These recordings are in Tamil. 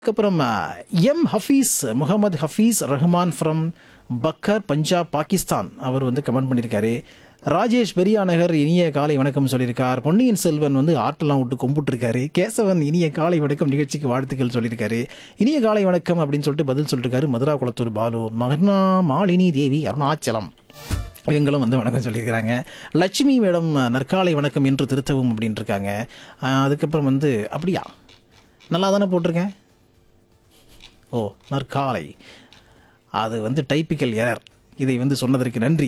அதுக்கப்புறம் எம் ஹஃபீஸ் முகமது ஹஃபீஸ் ரஹ்மான் ஃப்ரம் பக்கர் பஞ்சாப் பாகிஸ்தான் அவர் வந்து கமெண்ட் பண்ணியிருக்காரு ராஜேஷ் பெரியாநகர் இனிய காலை வணக்கம் சொல்லியிருக்கார் பொன்னியின் செல்வன் வந்து ஆட்டெல்லாம் விட்டு கும்பிட்டுருக்காரு கேசவன் இனிய காலை வணக்கம் நிகழ்ச்சிக்கு வாழ்த்துக்கள் சொல்லியிருக்காரு இனிய காலை வணக்கம் அப்படின்னு சொல்லிட்டு பதில் சொல்லியிருக்காரு மதுரா குளத்தூர் பாலு மகனா மாலினி தேவி அருணாச்சலம் இவங்களும் வந்து வணக்கம் சொல்லியிருக்கிறாங்க லட்சுமி மேடம் நற்காலை வணக்கம் என்று திருத்தவும் அப்படின்னு இருக்காங்க அஹ் அதுக்கப்புறம் வந்து அப்படியா நல்லா தானே போட்டிருக்கேன் ஓ நற்காலை அது வந்து டைப்பிக்கல் எரர் இதை வந்து சொன்னதற்கு நன்றி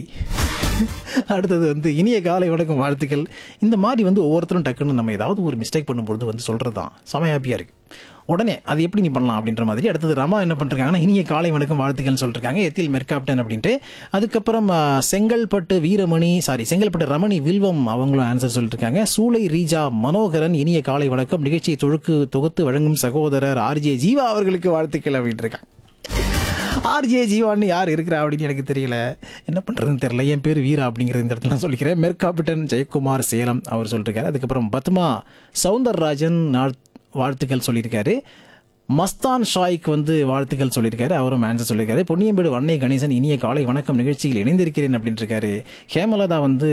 அடுத்தது வந்து இனிய காலை வணக்கம் வாழ்த்துக்கள் இந்த மாதிரி வந்து ஒவ்வொருத்தரும் டக்குன்னு நம்ம ஏதாவது ஒரு மிஸ்டேக் பண்ணும்பொழுது வந்து சொல்கிறது தான் செம ஹாப்பியாக இருக்கு உடனே அது எப்படி நீ பண்ணலாம் அப்படின்ற மாதிரி அடுத்தது ரமா என்ன பண்ணிருக்காங்கன்னா இனிய காலை வணக்கம் வாழ்த்துக்கள்னு சொல்லிருக்காங்க எத்தில் மெர்காப்டன் அப்படின்ட்டு அதுக்கப்புறம் ஆ, செங்கல்பட்டு வீரமணி சாரி செங்கல்பட்டு ரமணி வில்வம் அவங்களும் ஆன்சர் சொல்லியிருக்காங்க சூளை ரீஜா மனோகரன் இனிய காலை வணக்கம் நிகழ்ச்சியை தொழுக்கு தொகுத்து வழங்கும் சகோதரர் ஆர்ஜே ஜீவா அவர்களுக்கு வாழ்த்துக்கள் அப்படின்ட்டு இருக்காங்க ஆர்ஜே ஜீவான்னு யார் இருக்கிறா அப்படின்னு எனக்கு தெரியல என்ன பண்ணுறதுன்னு தெரியல என் பேர் வீரா அப்படிங்கிறது இந்த இடத்துல நான் சொல்லிக்கிறேன் மெர்காபிட்டன் ஜெயக்குமார் சேலம் அவர் சொல்லியிருக்காரு அதுக்கப்புறம் பத்மா சவுந்தரராஜன் நாள்- வாழ்த்துக்கள் சொல்லியிருக்காரு மஸ்தான் ஷாய்க்கு வந்து வாழ்த்துக்கள் சொல்லியிருக்காரு அவரும் ஆன்சர் சொல்லியிருக்காரு பொன்னியம்பேடு வன்னை கணேசன் இனிய காலை வணக்கம் நிகழ்ச்சியில் இணைந்திருக்கிறேன் அப்படின்ட்டு இருக்காரு ஹேமலதா வந்து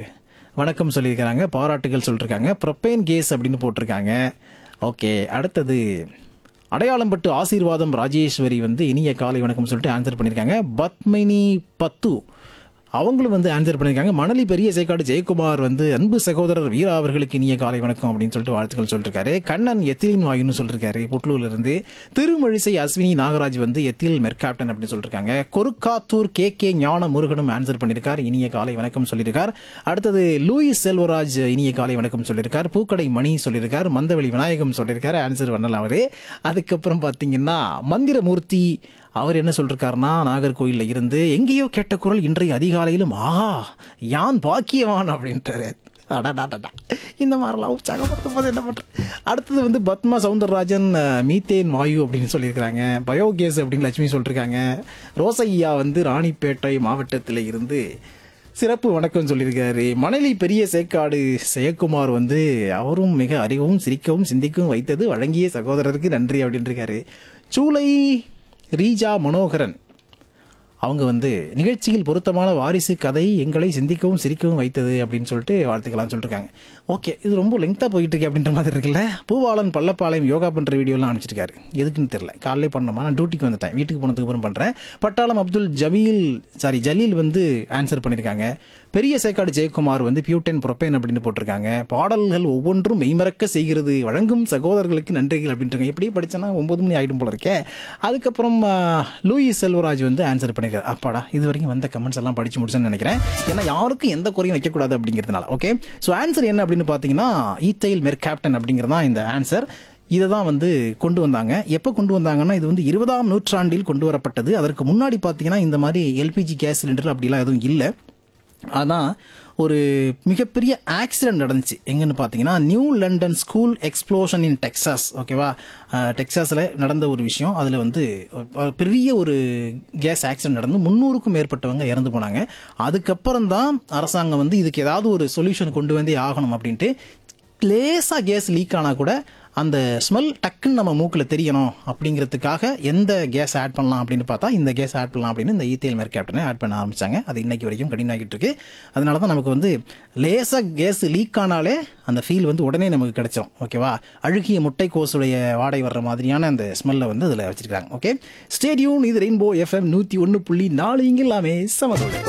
வணக்கம் சொல்லியிருக்காங்க பாராட்டுகள் சொல்லியிருக்காங்க ப்ரொப்பேன் கேஸ் அப்படின்னு போட்டிருக்காங்க ஓகே அடுத்தது அடையாளம்பட்டு ஆசீர்வாதம் ராஜேஸ்வரி வந்து இனிய காலை வணக்கம் சொல்லிட்டு ஆன்சர் பண்ணியிருக்காங்க பத்மினி பத்து அவங்களும் வந்து ஆன்சர் பண்ணியிருக்காங்க மணலி பெரிய சேக்காடு ஜெயக்குமார் வந்து அன்பு சகோதரர் வீரா அவர்களுக்கு இனிய காலை வணக்கம் அப்படின்னு சொல்லிட்டு வாழ்த்துக்கள் சொல்லியிருக்காரு கண்ணன் எத்திலின் வாயுன்னு சொல்லியிருக்காரு புட்லூர்ல இருந்து திருமழிசை அஸ்வினி நாகராஜ் வந்து எத்தில் மெர்காப்டன் அப்படின்னு சொல்லியிருக்காங்க கொருக்காத்தூர் கே கே ஞான முருகனும் ஆன்சர் பண்ணியிருக்கார் இனிய காலை வணக்கம் சொல்லியிருக்கார் அடுத்தது லூயிஸ் செல்வராஜ் இனிய காலை வணக்கம் சொல்லியிருக்கார் பூக்கடை மணி சொல்லியிருக்கார் மந்தவெளி விநாயகம் சொல்லியிருக்காரு ஆன்சர் பண்ணல அவரு அதுக்கப்புறம் பார்த்தீங்கன்னா மந்திரமூர்த்தி அவர் என்ன சொல்லிருக்காருன்னா நாகர்கோயிலில் இருந்து எங்கேயோ கேட்ட குரல் இன்றைய அதிகாலையிலும் ஆஹா யான் பாக்கியவான் அப்படின்ட்டாரு அடடாடடா. இந்த மாதிரிலாம் உற்சாகப்படுத்தும் போது என்ன பண்ணுறது அடுத்தது வந்து பத்மா சவுந்தரராஜன் அஹ், மீத்தேன் வாயு அப்படின்னு சொல்லியிருக்கிறாங்க பயோகேஸ் அப்படின்னு லட்சுமி சொல்லியிருக்காங்க ரோசையா வந்து ராணிப்பேட்டை மாவட்டத்தில் இருந்து சிறப்பு வணக்கம் சொல்லியிருக்காரு மணலி பெரிய சேக்காடு ஜெயக்குமார் வந்து அவரும் மிக அறிவும் சிரிக்கவும் சிந்திக்கவும் வைத்தது வழங்கிய சகோதரருக்கு நன்றி அப்படின்னு இருக்காரு சூளை ரீஜா மனோகரன் அவங்க வந்து நிகழ்ச்சியில் பொருத்தமான வாரிசு கதை எங்களை சிந்திக்கவும் சிரிக்கவும் வைத்தது அப்படின்னு சொல்லிட்டு வாழ்த்துக்கலாம்னு சொல்லியிருக்காங்க ஓகே இது ரொம்ப லெங்க்த்தாக போயிட்டு இருக்கு அப்படின்ற மாதிரி இருக்குல்ல பூவாளன் பள்ளப்பாளையம் யோகா பண்ணுற வீடியோலாம் அனுப்பிச்சிருக்காரு எதுக்குன்னு தெரியல காலையிலே பண்ணோமா நான் டியூட்டிக்கு வந்துட்டேன் வீட்டுக்கு போனதுக்கு அப்புறம் பண்ணுறேன் பட்டாளம் அப்துல் ஜமீல் சாரி ஜலீல் வந்து ஆன்சர் பண்ணியிருக்காங்க பெரிய சேக்காடு ஜெயக்குமார் வந்து பியூட்டன் புரொப்பேன் அப்படின்னு போட்டிருக்காங்க பாடல்கள் ஒவ்வொன்றும் மெய்மறக்க செய்கிறது வழங்கும் சகோதரர்களுக்கு நன்றிகள் அப்படின்ட்டு எப்படி படிச்சேன்னா ஒன்பது மணி ஆகிடும் போல இருக்கே அதுக்கப்புறம் ஆ, லூயிஸ் செல்வராஜ் வந்து ஆன்சர் பண்ணியிருக்காரு அப்பாடா இது வரைக்கும் வந்த கமெண்ட்ஸ் எல்லாம் படிச்சு முடிச்சேன்னு நினைக்கிறேன் ஏன்னா யாருக்கும் எந்த குறையும் வைக்கக்கூடாது அப்படிங்கிறதுனால ஓகே ஸோ ஆன்சர் என்ன அப்படின்னு பார்த்தீங்கன்னா ஈத்தைல் மெர் கேப்டன் அப்படிங்கிறது தான் இந்த ஆன்சர் இதை தான் வந்து கொண்டு வந்தாங்க எப்போ கொண்டு வந்தாங்கன்னா இது வந்து இருபதாம் நூற்றாண்டில் கொண்டு வரப்பட்டது அதற்கு முன்னாடி பார்த்தீங்கன்னா இந்த மாதிரி எல்பிஜி கேஸ் சிலிண்டர் அப்படிலாம் எதுவும் இல்லை ஆனால் ஒரு மிகப்பெரிய ஆக்சிடென்ட் நடந்துச்சு எங்கன்னு பார்த்தீங்கன்னா New London school explosion in Texas ஓகேவா டெக்சாஸில் நடந்த ஒரு விஷயம் அதில் வந்து ஒரு பெரிய ஒரு கேஸ் ஆக்சிடென்ட் நடந்து முந்நூறுக்கும் மேற்பட்டவங்க இறந்து போனாங்க அதுக்கப்புறம் தான் அரசாங்கம் வந்து இதுக்கு ஏதாவது ஒரு சொல்யூஷன் கொண்டு வந்தே ஆகணும் அப்படின்ட்டு லேசாக கேஸ் லீக் ஆனால் கூட அந்த ஸ்மெல் டக்குன்னு நம்ம மூக்கில் தெரியணும் அப்படிங்கிறதுக்காக எந்த கேஸ் ஆட் பண்ணலாம் அப்படின்னு பார்த்தா இந்த கேஸ் ஆட் பண்ணலாம் அப்படின்னு இந்த ஈத்தேல் மேர் கேப்டனை ஆட் பண்ண ஆரம்பிச்சாங்க அது இன்னைக்கு வரைக்கும் கடினாகிட்டு இருக்கு அதனால தான் நமக்கு வந்து லேசாக கேஸ் லீக் ஆனாலே அந்த ஃபீல் வந்து உடனே நமக்கு கிடைச்சிரும் ஓகேவா அழுகிய முட்டைக்கோசுடைய வாடை வர்ற மாதிரியான அந்த ஸ்மெல்லை வந்து அதில் வச்சிருக்காங்க ஓகே ஸ்டேடியூன் இது ரெயின்போ எஃப்எம் நூற்றி ஒன்று புள்ளி நாலு இங்கிலாமே சமதோடு